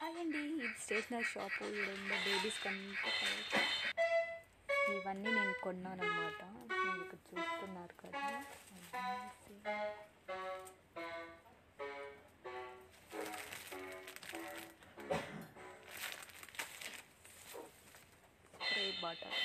Hi అండి ఇది stationery shop ఇక్కడ బేబీస్ కంటే ఇవన్నీ నేను కొన్నాను అనమాట మీరు ఇక్కడ చూస్తున్నారు కదా spray bottle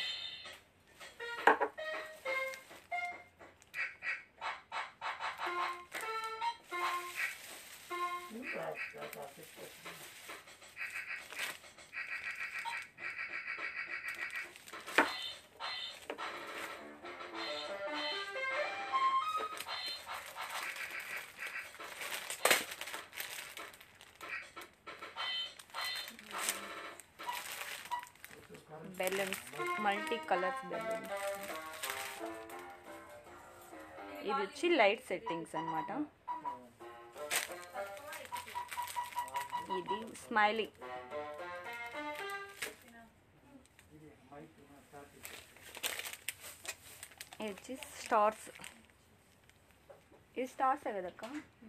balloons multi colours balloons ఇది వచ్చి లైట్ సెట్టింగ్స్ అన్నమాట ఇది స్మైలీ ఇది వచ్చి స్టార్స్ ఇది స్టార్స్ కదక్క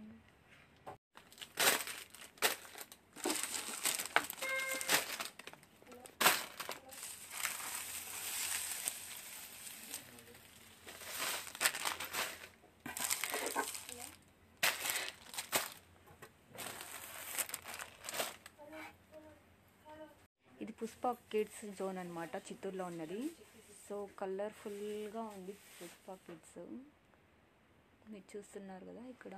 ఇది పుష్ప కిడ్స్ జోన్ అనమాట చిత్తూరులో ఉన్నది సో కలర్ఫుల్గా ఉంది పుష్ప కిడ్స్ మీరు చూస్తున్నారు కదా ఇక్కడ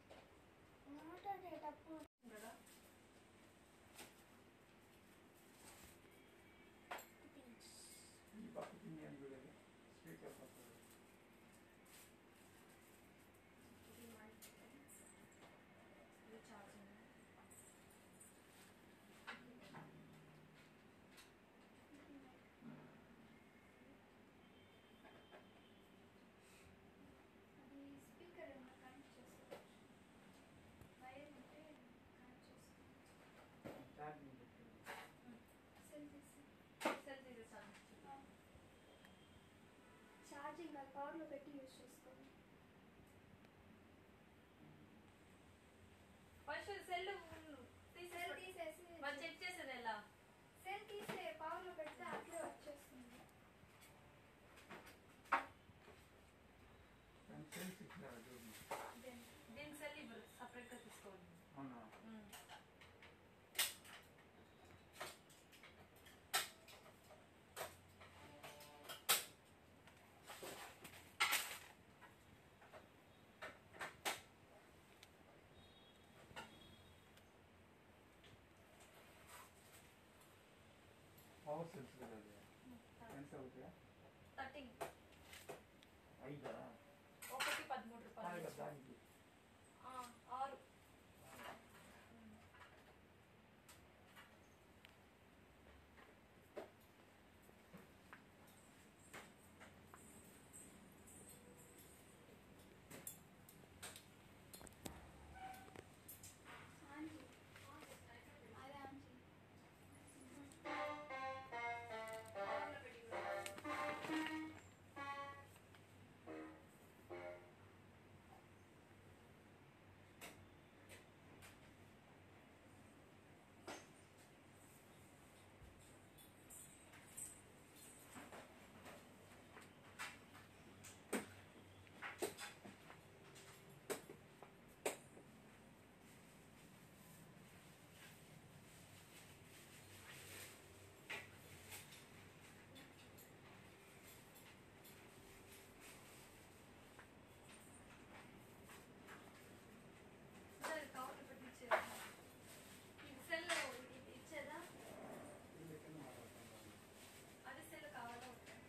ఛార్జింగ్ అది పవర్లో పెట్టి యూజ్ చేసుకోండి ఫస్ట్ సెల్ సెల్ తీసేసి మరి చెక్ చేసేది ఎలా సెల్ తీసే పవర్లో పెడితే అట్లే వచ్చేస్తుంది దీని సెల్ ఇవ్వరు సపరేట్గా తీసుకోవాలి ఉమ్. పవర్ సెన్స్ కదా అది ఎంత అవుతాయా థర్టీన్ ఐదా ఒకటి పదమూడు రూపాయలు దానికి ఆ, ఆరు ఆంటీ అదే ఆంటీ సరే కవర్లో పెట్టి ఇచ్చేదా ఇది సెల్ ఇది ఇచ్చేదా అది సెల్ కావాలా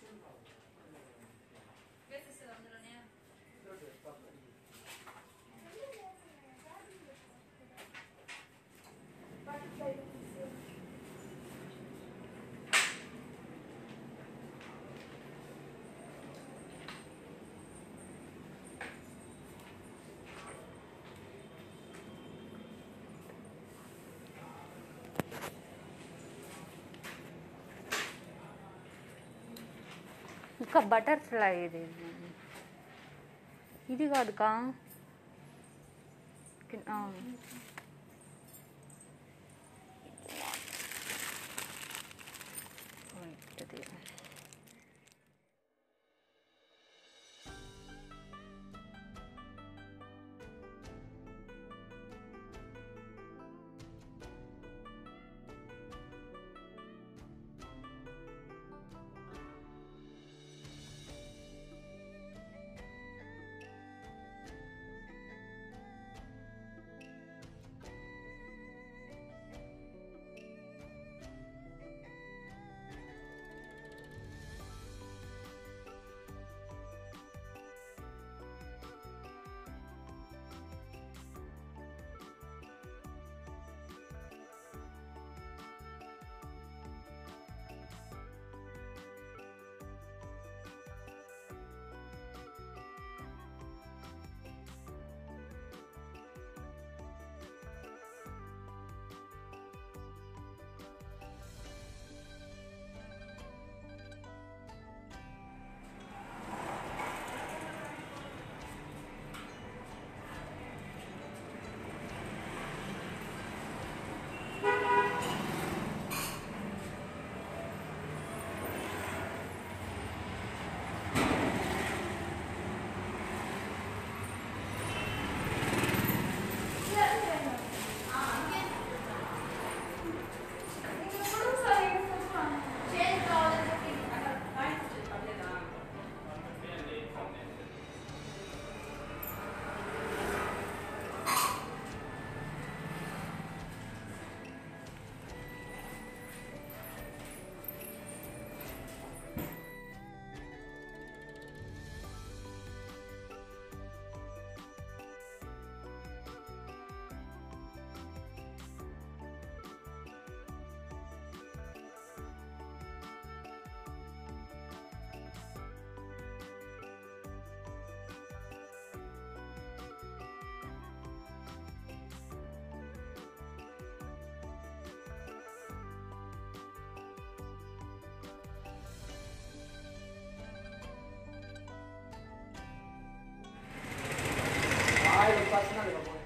వేసేసేది అందులోనే బటర్ఫ్లై తీసే ఇంకా బటర్ఫ్లై ఇది ఇది కాదుకా కిన్- ఆ. పర్సనల్ ఇవ్వకపోతే